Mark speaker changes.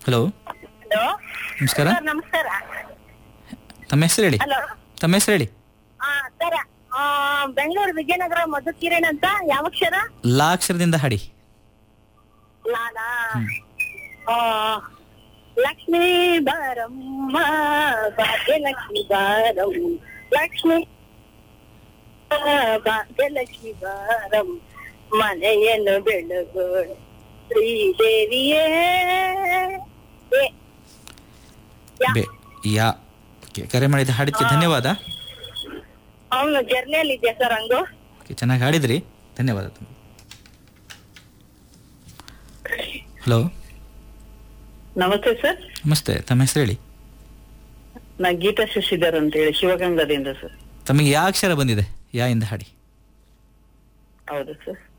Speaker 1: Hello
Speaker 2: hello
Speaker 1: ನಮಸ್ಕಾರ
Speaker 2: sir ನಮಸ್ಕಾರ
Speaker 1: ತಮ್ಮ ಹೆಸರು ಹೇಳಿ
Speaker 2: ಹಲೋ
Speaker 1: ತಮ್ಮ ಹೆಸರು ಹೇಳಿ
Speaker 2: ಹಾ ಸರ್ ಬೆಂಗಳೂರು ವಿಜಯನಗರ ಮಧುಕಿರಣ್ ಅಂತ ಯಾವ ಅಕ್ಷರ
Speaker 1: ಲಾ ಅಕ್ಷರದಿಂದ ಹಾಡಿ
Speaker 2: ನಾನಾ ಆ, ಲಕ್ಷ್ಮೀ ಬಾರಮ್ಮ ಭಾಗ್ಯಲಕ್ಷ್ಮಿ ಬಾರಂ ಲಕ್ಷ್ಮೀ ಭಾಗ್ಯಲಕ್ಷ್ಮಿ ಬಾರಂ ಮನೆಯನ್ನು ಬೆಳಗು ಶ್ರೀದೇವಿಯೇ ಏ, ಯಾ.
Speaker 1: ಬೇ ಯಾ ಓಕೆ ಕರೆ ಮಾಡಿದ ಹಾಡಿದ್ದಕ್ಕೆ ಧನ್ಯವಾದ
Speaker 2: ಅವನು ಜರ್ನಿಯಲ್ಲಿ ಇದೆಯಾ ಸರ್ ಹಂಗು
Speaker 1: ಓಕೆ ಚೆನ್ನಾಗಿ ಹಾಡಿದ್ರಿ ಧನ್ಯವಾದ ತಮಗೆ ಹಲೋ
Speaker 3: ನಮಸ್ತೆ ಸರ್
Speaker 1: ನಮಸ್ತೆ ತಮ್ಮ ಹೆಸರು ಹೇಳಿ
Speaker 3: ನಾ ಗೀತಾ ಶಶಿಧರ್ ಅಂತ ಹೇಳಿ ಶಿವಗಂಗದಿಂದ ಸರ್
Speaker 1: ತಮಗೆ ಯಾ ಅಕ್ಷರ ಬಂದಿದೆ ಯಾ ಇಂದ ಹಾಡಿ
Speaker 3: ಹೌದು ಸರ್